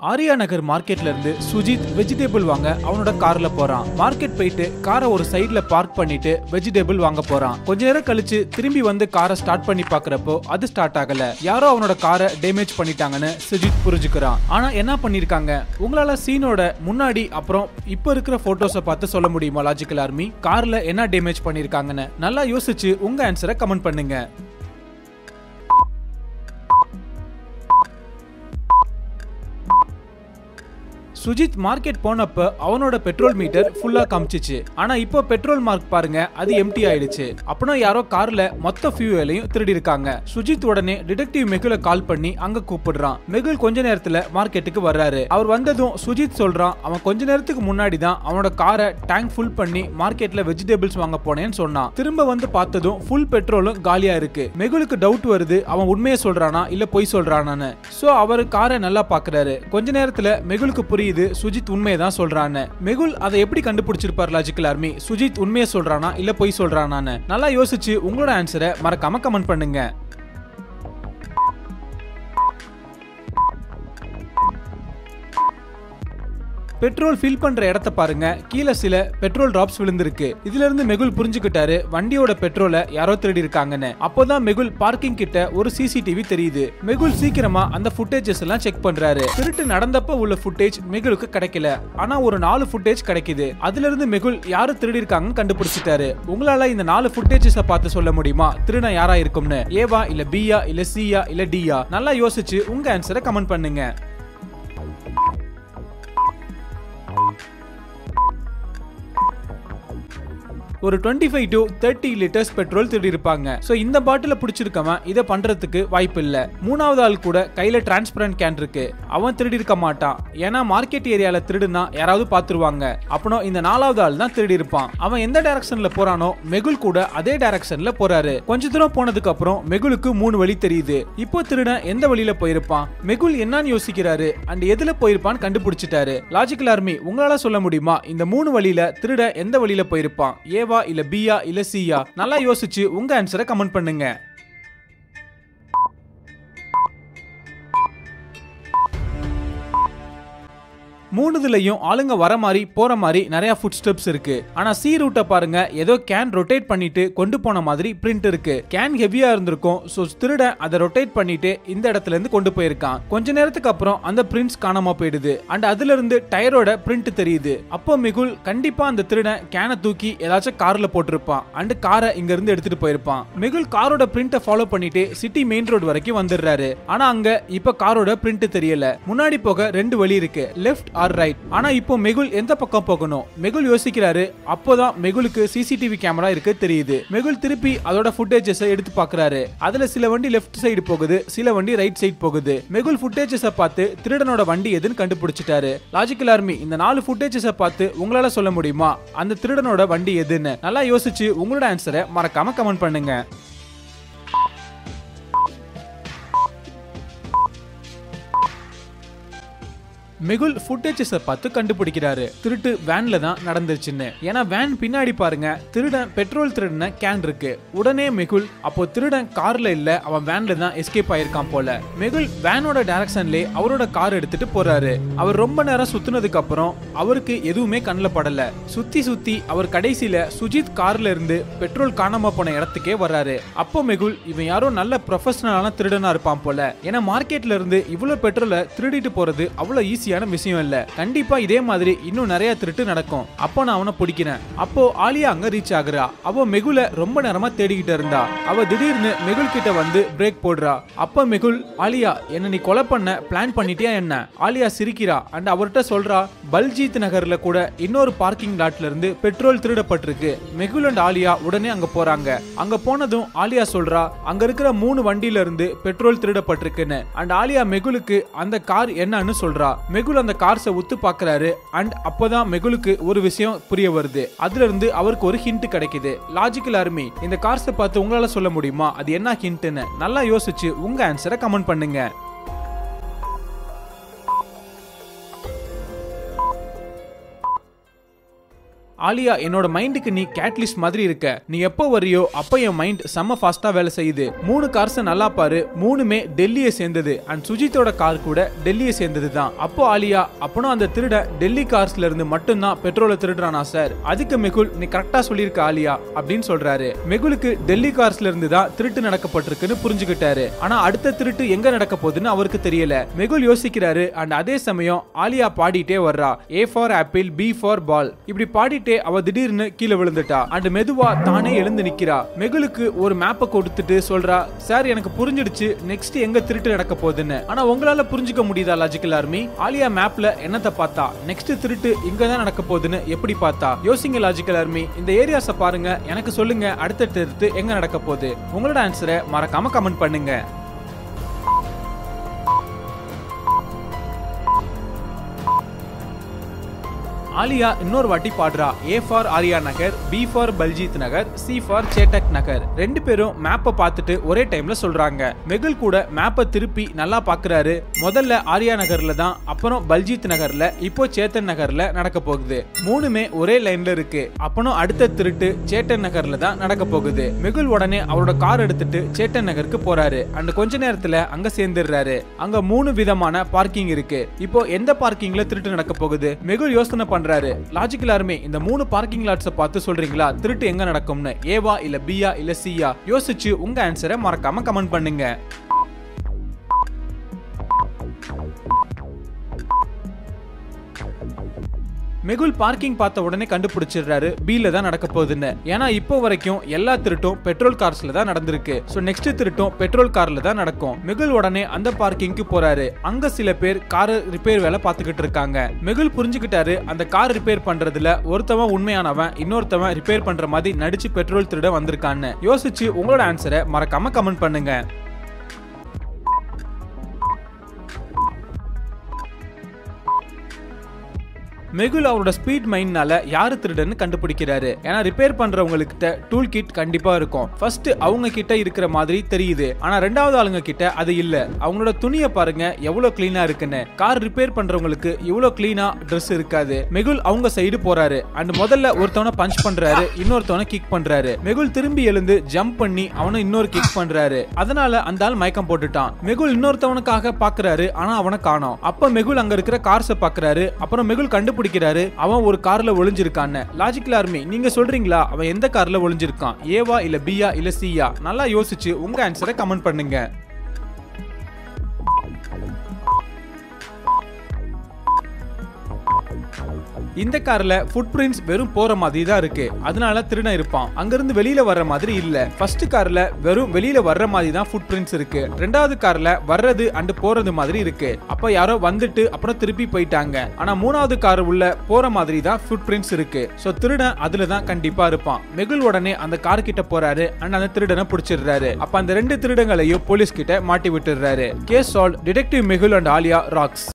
ஆரியா நகர் மார்க்கெட்ல இருந்து சுஜித் வெஜிடபிள் வாங்க அவனோட கார்ல போறான் மார்க்கெட் போயிட்டு காரை ஒரு சைடுல பார்க் பண்ணிட்டு வெஜிடபிள் வாங்க போறான் கொஞ்ச நேரம் கழிச்சு திரும்பி வந்து காரை ஸ்டார்ட் பண்ணி பாக்குறப்போ அது ஸ்டார்ட் ஆகல யாரோ அவனோட காரை டேமேஜ் பண்ணிட்டாங்கன்னு சுஜித் புரிஞ்சுக்கிறான் ஆனா என்ன பண்ணிருக்காங்க உங்களால சீனோட முன்னாடி அப்புறம் இப்ப இருக்கிற போட்டோஸை பார்த்து சொல்ல முடியுமா லாஜிக்கல் ஆர்மி கார்ல என்ன டேமேஜ் பண்ணிருக்காங்கன்னு நல்லா யோசிச்சு உங்க ஆன்சரை கமெண்ட் பண்ணுங்க சுஜித் மார்க்கெட் போனப்ப அவனோட பெட்ரோல் மீட்டர் ஃபுல்லா காமிச்சிச்சு ஆனா இப்போ பெட்ரோல் மார்க் பாருங்க அது எம்டி ஆயிடுச்சு அப்பனா யாரோ கார்ல மொத்த ஃபியூவலையும் திருடி இருக்காங்க சுஜித் உடனே டிடெக்டிவ் மெகுல கால் பண்ணி அங்க கூப்பிடுறான் மெகுல் கொஞ்ச நேரத்துல மார்க்கெட்டுக்கு வர்றாரு அவர் வந்ததும் சுஜித் சொல்றான் அவன் கொஞ்ச நேரத்துக்கு முன்னாடி தான் அவனோட காரை டேங்க் ஃபுல் பண்ணி மார்க்கெட்ல வெஜிடபிள்ஸ் வாங்க போனேன்னு சொன்னான் திரும்ப வந்து பார்த்ததும் ஃபுல் பெட்ரோலும் காலியா இருக்கு மெகுலுக்கு டவுட் வருது அவன் உண்மையை சொல்றானா இல்ல பொய் சொல்றானான்னு சோ அவர் காரை நல்லா பாக்குறாரு கொஞ்ச நேரத்துல மெகுலுக்கு புரியுது சுஜித் உண்மையை தான் சொல்றான்னு மெகுல் அதை எப்படி கண்டுபிடிச்சிருப்பார் லாஜிக்கல் ஆர்மி சுஜித் உண்மையை சொல்றானா இல்ல பொய் சொல்றானான்னு நல்லா யோசிச்சு உங்களோட ஆன்சரை மறக்காம கமெண்ட் பண்ணுங்க பெட்ரோல் ஃபில் பண்ற இடத்த பாருங்க கீழே சில பெட்ரோல் டிராப்ஸ் விழுந்திருக்கு இதுல இருந்து மெகுல் புரிஞ்சுக்கிட்டாரு வண்டியோட பெட்ரோலை யாரோ திருடி இருக்காங்கன்னு அப்போதான் மெகுல் பார்க்கிங் கிட்ட ஒரு சிசிடிவி தெரியுது மெகுல் சீக்கிரமா அந்த ஃபுட்டேஜஸ் எல்லாம் செக் பண்றாரு திருட்டு நடந்தப்ப உள்ள ஃபுட்டேஜ் மெகுலுக்கு கிடைக்கல ஆனா ஒரு நாலு ஃபுட்டேஜ் கிடைக்குது அதுல இருந்து மெகுல் யாரு திருடி இருக்காங்கன்னு கண்டுபிடிச்சிட்டாரு உங்களால இந்த நாலு ஃபுட்டேஜஸ பார்த்து சொல்ல முடியுமா திருடன் யாரா இருக்கும்னு ஏவா இல்ல பியா இல்ல சியா இல்ல டியா நல்லா யோசிச்சு உங்க ஆன்சரை கமெண்ட் பண்ணுங்க ஒரு twenty five to thirty litres petrol திருடி இருப்பாங்க ஸோ இந்த பாட்டில பிடிச்சிருக்கவன் இதை பண்றதுக்கு வாய்ப்பு இல்ல மூணாவது ஆள் கூட கையில டிரான்ஸ்பரண்ட் கேன் இருக்கு அவன் திருடி இருக்க மாட்டான் ஏன்னா மார்க்கெட் ஏரியால திருடுனா யாராவது பாத்துருவாங்க அப்புறம் இந்த நாலாவது ஆள் தான் திருடி இருப்பான் அவன் எந்த டைரக்ஷன்ல போறானோ மெகுல் கூட அதே டைரக்ஷன்ல போறாரு கொஞ்ச தூரம் போனதுக்கு அப்புறம் மெகுலுக்கு மூணு வழி தெரியுது இப்போ திருடன் எந்த வழியில போயிருப்பான் மெகுல் என்னன்னு யோசிக்கிறாரு அண்ட் எதுல போயிருப்பான்னு கண்டுபிடிச்சிட்டாரு லாஜிக்கல் ஆர்மி உங்களால சொல்ல முடியுமா இந்த மூணு வழியில திருட எந்த வழியில போயிருப்பான் ஏவா இல்ல பியா இல்ல சியா நல்லா யோசிச்சு உங்க ஆன்சரை கமெண்ட் பண்ணுங்க மூணுதுலயும் ஆளுங்க வர மாதிரி போற மாதிரி நிறைய ஃபுட் ஸ்டெப்ஸ் இருக்கு ஆனா சி ரூட்டை பாருங்க ஏதோ கேன் ரொட்டேட் பண்ணிட்டு கொண்டு போன மாதிரி பிரிண்ட் இருக்கு கேன் ஹெவியா இருந்திருக்கும் ஸோ திருட அதை ரொட்டேட் பண்ணிட்டு இந்த இடத்துல இருந்து கொண்டு போயிருக்கான் கொஞ்ச நேரத்துக்கு அப்புறம் அந்த பிரிண்ட்ஸ் காணாம போயிடுது அண்ட் அதுல இருந்து டயரோட பிரிண்ட் தெரியுது அப்போ மிகுல் கண்டிப்பா அந்த திருடன் கேனை தூக்கி ஏதாச்சும் கார்ல போட்டிருப்பான் அண்ட் காரை இங்க இருந்து எடுத்துட்டு போயிருப்பான் மிகுல் காரோட பிரிண்ட்டை ஃபாலோ பண்ணிட்டு சிட்டி மெயின் ரோடு வரைக்கும் வந்துடுறாரு ஆனா அங்க இப்ப காரோட பிரிண்ட் தெரியல முன்னாடி போக ரெண்டு வழி இருக்கு லெஃப்ட் ஆர் ரைட் ஆனா இப்போ மெகுல் எந்த பக்கம் போகணும் மெகுல் யோசிக்கிறாரு அப்போதான் மெகுலுக்கு சிசிடிவி கேமரா இருக்கு தெரியுது மெகுல் திருப்பி அதோட ஃபுட்டேஜஸ் எடுத்து பாக்குறாரு அதுல சில வண்டி லெஃப்ட் சைடு போகுது சில வண்டி ரைட் சைடு போகுது மெகுல் ஃபுட்டேஜஸ் பார்த்து திருடனோட வண்டி எதுன்னு கண்டுபிடிச்சிட்டாரு லாஜிக்கல் ஆர்மி இந்த நாலு ஃபுட்டேஜஸ் பார்த்து உங்களால சொல்ல முடியுமா அந்த திருடனோட வண்டி எதுன்னு நல்லா யோசிச்சு உங்களோட ஆன்சரை மறக்காம கமெண்ட் பண்ணுங்க மெகுல் ஃபுட்டேஜஸை பார்த்து கண்டுபிடிக்கிறாரு திருட்டு வேன்ல தான் நடந்துருச்சுன்னு ஏன்னா வேன் பின்னாடி பாருங்க திருடன் பெட்ரோல் திருடின கேன் இருக்கு உடனே மெகுல் அப்போ திருடன் கார்ல இல்ல அவன் வேன்ல தான் எஸ்கேப் ஆயிருக்கான் போல மெகுல் வேனோட டைரக்ஷன்லே அவரோட கார் எடுத்துட்டு போறாரு அவர் ரொம்ப நேரம் சுத்துனதுக்கு அப்புறம் அவருக்கு எதுவுமே கண்ணில் படல சுத்தி சுத்தி அவர் கடைசியில சுஜித் கார்ல இருந்து பெட்ரோல் காணாம போன இடத்துக்கே வர்றாரு அப்போ மெகுல் இவன் யாரோ நல்ல ப்ரொஃபஷனலான திருடனா இருப்பான் போல ஏன்னா மார்க்கெட்ல இருந்து இவ்வளவு பெட்ரோலை திருடிட்டு போறது அவ்வளவு ஈஸியான விஷயம் இல்ல கண்டிப்பா இதே மாதிரி இன்னும் நிறைய திருட்டு நடக்கும் அப்போ நான் அவனை பிடிக்கிறேன் அப்போ ஆலியா அங்க ரீச் ஆகுறா அவ மெகுல ரொம்ப நேரமா தேடிக்கிட்டு இருந்தா அவ திடீர்னு மெகுல் கிட்ட வந்து பிரேக் போடுறா அப்ப மெகுல் ஆலியா என்ன நீ கொலை பண்ண பிளான் பண்ணிட்டியா என்ன ஆலியா சிரிக்கிறா அண்ட் அவர்கிட்ட சொல்றா பல்ஜீத் நகர்ல கூட இன்னொரு பார்க்கிங் லாட்ல இருந்து பெட்ரோல் திருடப்பட்டிருக்கு மெகுல் அண்ட் ஆலியா உடனே அங்க போறாங்க அங்க போனதும் ஆலியா சொல்றா அங்க இருக்கிற மூணு வண்டியில இருந்து பெட்ரோல் திருடப்பட்டிருக்குன்னு அண்ட் ஆலியா மெகுலுக்கு அந்த கார் என்னன்னு சொல்றா மெகுல் அந்த கார்ஸை உத்து பாக்குறாரு அண்ட் அப்போதான் மெகுலுக்கு ஒரு விஷயம் புரிய வருது அதுல இருந்து அவருக்கு ஒரு ஹிண்ட் கிடைக்குது லாஜிக்கல் ஆர்மி இந்த கார்ஸை பார்த்து உங்களால சொல்ல முடியுமா அது என்ன ஹிண்ட்னு நல்லா யோசிச்சு உங்க ஆன்சரை கமெண்ட் பண்ணுங்க ஆலியா என்னோட மைண்டுக்கு நீ கேட்லிஸ்ட் மாதிரி இருக்க நீ எப்போ வரியோ அப்போ என் மைண்ட் செம்ம ஃபாஸ்டா வேலை செய்யுது மூணு கார்ஸ் நல்லா பாரு மூணுமே டெல்லியை சேர்ந்தது அண்ட் சுஜித்தோட கார் கூட டெல்லியை சேர்ந்தது தான் அப்போ ஆலியா அப்பனும் அந்த திருட டெல்லி கார்ஸ்ல இருந்து மட்டும்தான் பெட்ரோலை திருடுறானா சார் அதுக்கு மெகுல் நீ கரெக்டா சொல்லியிருக்க ஆலியா அப்படின்னு சொல்றாரு மெகுலுக்கு டெல்லி கார்ஸ்ல இருந்து தான் திருட்டு நடக்கப்பட்டிருக்குன்னு புரிஞ்சுக்கிட்டாரு ஆனா அடுத்த திருட்டு எங்க நடக்க போகுதுன்னு அவருக்கு தெரியல மெகுல் யோசிக்கிறாரு அண்ட் அதே சமயம் ஆலியா பாடிட்டே வர்றா A for apple B for ball இப்படி பாடிட்டே அவ திடீர்னு கீழே விழுந்துட்டா அண்ட் மெதுவா தானே எழுந்து நிக்கிறா மெகுலுக்கு ஒரு மேப்பை கொடுத்துட்டு சொல்றா சார் எனக்கு புரிஞ்சிடுச்சு நெக்ஸ்ட் எங்க திருட்டு நடக்க போகுதுன்னு ஆனா உங்களால புரிஞ்சுக்க முடியுதா லாஜிக்கல் ஆர்மி ஆலியா மேப்ல என்னத்தை பார்த்தா நெக்ஸ்ட் திருட்டு இங்க தான் நடக்க போகுதுன்னு எப்படி பார்த்தா யோசிங்க லாஜிக்கல் ஆர்மி இந்த ஏரியாஸை பாருங்க எனக்கு சொல்லுங்க அடுத்த திருட்டு எங்க நடக்க போகுது உங்களோட ஆன்சரை மறக்காம கமெண்ட் பண்ணுங்க ஆலியா இன்னொரு வாட்டி பாடுறா A for Arya Nagar B for Baljit Nagar C for Chetak Nagar ரெண்டு பேரும் மேப்பை பார்த்துட்டு ஒரே டைம்ல சொல்றாங்க மெகுல் கூட மேப்பை திருப்பி நல்லா பாக்குறாரு முதல்ல ஆரியா நகர்ல தான் அப்புறம் பல்ஜித் நகர்ல இப்போ சேத்தன் நகர்ல நடக்க போகுது மூணுமே ஒரே லைன்ல இருக்கு அப்பனும் அடுத்த திருட்டு சேட்டன் நகர்ல தான் நடக்க போகுது மெகுல் உடனே அவரோட கார் எடுத்துட்டு சேட்டன் நகருக்கு போறாரு அண்ட் கொஞ்ச நேரத்துல அங்க சேர்ந்துடுறாரு அங்க மூணு விதமான பார்க்கிங் இருக்கு இப்போ எந்த பார்க்கிங்ல திருட்டு நடக்க போகுது மெகுல் யோசனை பண்றாரு லாஜிக்கல் ஆர்மி இந்த மூணு பார்க்கிங் லாட்ஸை பார்த்து சொல்றீங்களா திருட்டு எங்க நடக்கும்னு ஏவா இல்ல பியா இல்ல சியா யோசிச்சு உங்க ஆன்சரை மறக்காம கமெண்ட் பண்ணுங்க மெகுல் பார்க்கிங் பார்த்த உடனே கண்டுபிடிச்சிடுறாரு பீல தான் நடக்க போகுதுன்னு ஏன்னா இப்போ வரைக்கும் எல்லா திருட்டும் பெட்ரோல் கார்ஸ்ல தான் நடந்திருக்கு சோ நெக்ஸ்ட் திருட்டும் பெட்ரோல் கார்ல தான் நடக்கும் மெகுல் உடனே அந்த பார்க்கிங்க்கு போறாரு அங்க சில பேர் கார் ரிப்பேர் வேலை பார்த்துக்கிட்டு இருக்காங்க மெகுல் புரிஞ்சுக்கிட்டாரு அந்த கார் ரிப்பேர் பண்றதுல ஒருத்தவன் உண்மையானவன் இன்னொருத்தவன் ரிப்பேர் பண்ற மாதிரி நடிச்சு பெட்ரோல் திருட வந்திருக்கான்னு யோசிச்சு உங்களோட ஆன்சரை மறக்காம கமெண்ட் பண்ணுங்க மெகுல் அவரோட ஸ்பீட் மைண்ட்னால யாரு திருடன்னு கண்டுபிடிக்கிறாரு ஏன்னா ரிப்பேர் பண்றவங்களுக்கு டூல் கிட் கண்டிப்பா இருக்கும் ஃபர்ஸ்ட் அவங்க கிட்ட இருக்கிற மாதிரி தெரியுது ஆனா ரெண்டாவது ஆளுங்க கிட்ட அது இல்ல அவங்களோட துணியை பாருங்க எவ்வளவு கிளீனா இருக்குன்னு கார் ரிப்பேர் பண்றவங்களுக்கு இவ்வளவு கிளீனா Dress இருக்காது மெகுல் அவங்க சைடு போறாரு அண்ட் முதல்ல ஒருத்தவனை பஞ்ச் பண்றாரு இன்னொருத்தவனை கிக் பண்றாரு மெகுல் திரும்பி எழுந்து ஜம்ப் பண்ணி அவனை இன்னொரு கிக் பண்றாரு அதனால அந்த ஆள் மயக்கம் போட்டுட்டான் மெகுல் இன்னொருத்தவனுக்காக பாக்குறாரு ஆனா அவனை காணோம் அப்ப மெகுல் அங்க இருக்கிற கார்ஸை பாக்குறாரு அப்புறம் மெகுல் கண்டுபிடிக்கிறாரு அவன் ஒரு கார்ல ஒளிஞ்சிருக்கான்னு லாஜிக்கல் ஆர்மி நீங்க சொல்றீங்களா அவன் எந்த கார்ல ஒளிஞ்சிருக்கான் ஏவா இல்ல பியா இல்ல சியா நல்லா யோசிச்சு உங்க ஆன்சரை கமெண்ட் பண்ணுங்க இந்த கார்ல ஃபுட் பிரிண்ட்ஸ் வெறும் போற மாதிரி தான் இருக்கு அதனால திருடன் இருப்பான் அங்கிருந்து வெளியில வர்ற மாதிரி இல்ல ஃபர்ஸ்ட் கார்ல வெறும் வெளியில வர்ற மாதிரி தான் ஃபுட் பிரிண்ட்ஸ் இருக்கு ரெண்டாவது கார்ல வர்றது அண்ட் போறது மாதிரி இருக்கு அப்ப யாரோ வந்துட்டு அப்புறம் திருப்பி போயிட்டாங்க ஆனா மூணாவது கார் உள்ள போற மாதிரி தான் ஃபுட் பிரிண்ட்ஸ் இருக்கு சோ திருடன் அதுல தான் கண்டிப்பா இருப்பான் மெகுல் உடனே அந்த கார் கிட்ட போறாரு அண்ட் அந்த திருடனை பிடிச்சிடுறாரு அப்ப அந்த ரெண்டு திருடங்களையும் போலீஸ் கிட்ட மாட்டி விட்டுறாரு case solve detective Mehul and Alia rocks